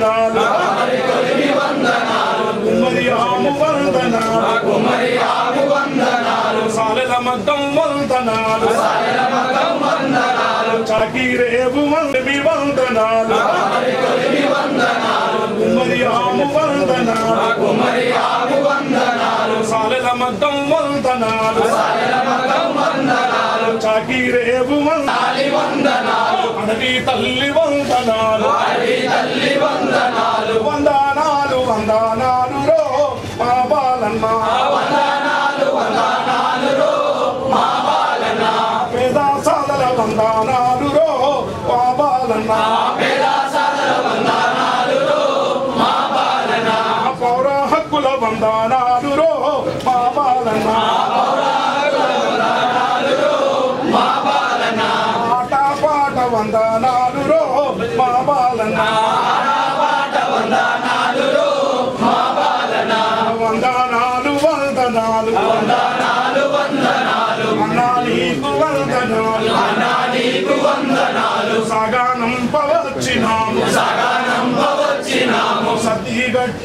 వందనాలు కుమ్మరి ఆము వందనాలు సాలెల మగ్గం వందనాలు చాకిరేవు మంది వందనాలు కుమ్మరి ఆము వందనాలు సాలెల మగ్గం వందనాలు చాకిరేవు వందనాలు అడవి తల్లి వందనాలు వందనాలు వందనాలు రో మా బాలన్న పేద సాదల వందనాలు రో మా బాలన్న పౌర హక్కుల వందనాలు రో మా బాలన్న ఆట పాట వందనాలు రో మా బాలన్న వందనాలు వందనాలు అన్నా నీకు వందనాలు సగానం పవచ్చినాము సతీ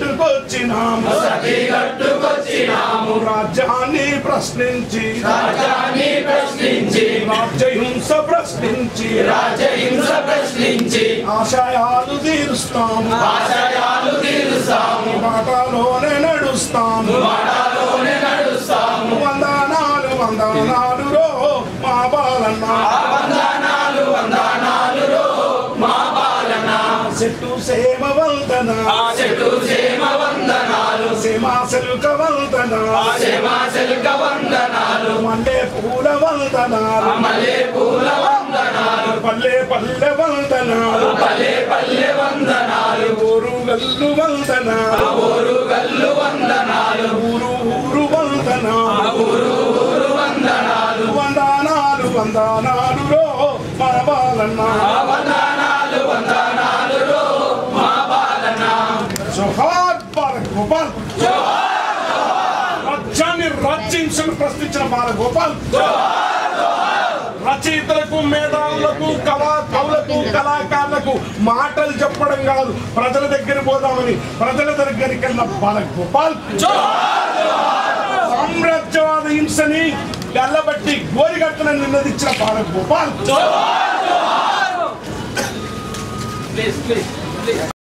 గట్టుకొచ్చినాము రాజ్యాన్ని ప్రశ్నించి రాజ్యహింస ప్రశ్నించి రాజహింస ప్రశ్నించి ఆశయాలు తీరుస్తాము ఆశయాలు తీరుస్తాము బాటలోనే నడుస్తాము పడాలోనే నడుస్తాము వందనాలు వందనాలు రో మా బాలన్న వందనాలు వందనాలు రో మా పాలన చెట్టు సేమ వందన ఆ చెట్టు సేమ వందనాలు సేమాసలుక వందన సేమాశలిక వందనాలు మండే పూల వందనాలు మల్లె పూల వందనాలు పల్లె పల్లె వందనాలు పల్లె పల్లె వందనాలు ఊరు గల్లు వందనాలు ఊరు గల్లు వందనాలు ఊరు ఊరు వందనాలు ఊరు ఊరు వందనాలు వందనాలు వందనాలు రో మా బాలన్న వందనాలు వందనాలు రో మా పాలన జోహార్ బాలక్ గోపాల్ రాజ్యాన్ని రాజ్యాంశం ప్రశ్నించిన బాల గోపాల్ రచయితలకు మేధావులకు కళా కవులకు కళాకారులకు మాటలు చెప్పడం కాదు ప్రజల దగ్గర పోదామని ప్రజల దగ్గరికి వెళ్ళిన బాల గోపాల్ సామ్రాజ్యవాద హింసని గల్లబట్టి గోరిగట్టున నిన్నదించిన Bala Gopal please please please